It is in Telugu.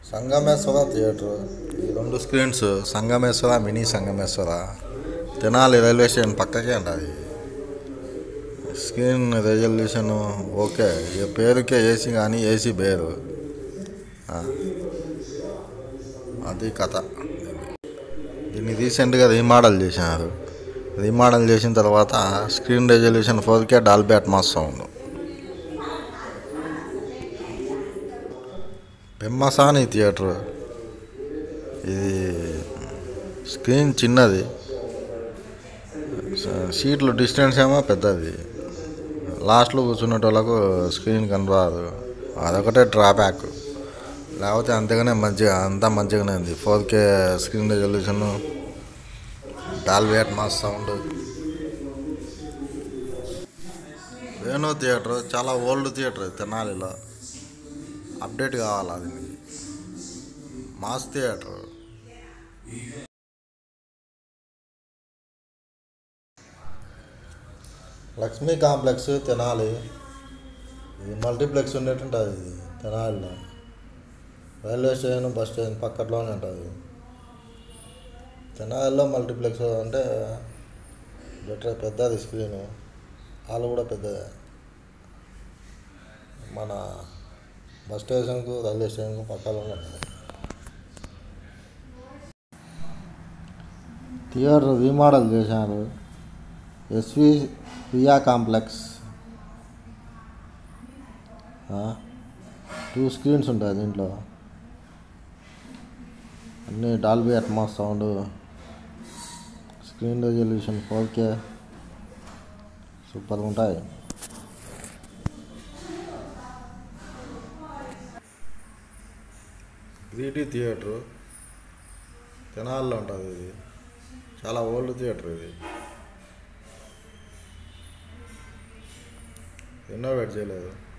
సంగమేశ్వర థియేటర్ ఈ రెండు screens Sangameswara mini Sangameswara Tenali railway station పక్కకే ఉంటుంది స్క్రీన్ రెజల్యూషన్ ఓకే ఈ పేరుకే ఏసీ కానీ ఏసీ పేరు ఆ. అది కథ దీన్ని రీసెంట్గా రీమోడల్ చేసినారు రీమోడల్ చేసిన తర్వాత screen resolution four K Dolby Atmos sound Pemmasani theatre ఇది స్క్రీన్ చిన్నది స- సీట్లు డిస్టెన్స్ ఏమో పెద్దది లాస్ట్లో కూర్చునేటోళ్ళకు స్క్రీన్ కనరాదు అదొకటే డ్రాబ్యాక్ లేకపోతే అంతగానే మంచిగా అంతా మంచిగానే ఉంది four K screen resolution Dolby Atmos sound Venu theatre చాలా ఓల్డ్ థియేటర్ తెనాలిలో అప్డేట్ కావాలి అది మీకు mass theatre Lakshmi complex Tenali ఇది మల్టీప్లెక్స్ ఉండేటుంటుంది ఇది తెనాలిలో రైల్వే స్టేషన్ బస్ స్టేషన్ పక్కట్లోనే ఉంటుంది తెనాలిలో మల్టీప్లెక్స్ అంటే బెటర్ పెద్దది స్క్రీను హాల్ కూడా పెద్దదే మన బస్ స్టేషన్కు రైల్వే స్టేషన్కు పక్కలోనే ఉంటుంది థియేటర్ రీమోడల్ చేశారు S V Priya complex two screens ఉంటాయి దీంట్లో అన్నీ Dolby Atmos sound screen resolution four K సూపర్గా ఉంటాయి గ్రీటీ థియేటరు తెనాల్లో ఉంటుంది ఇది చాలా ఓల్డ్ థియేటర్ ఇది రెనోవేట్ చేయలేదు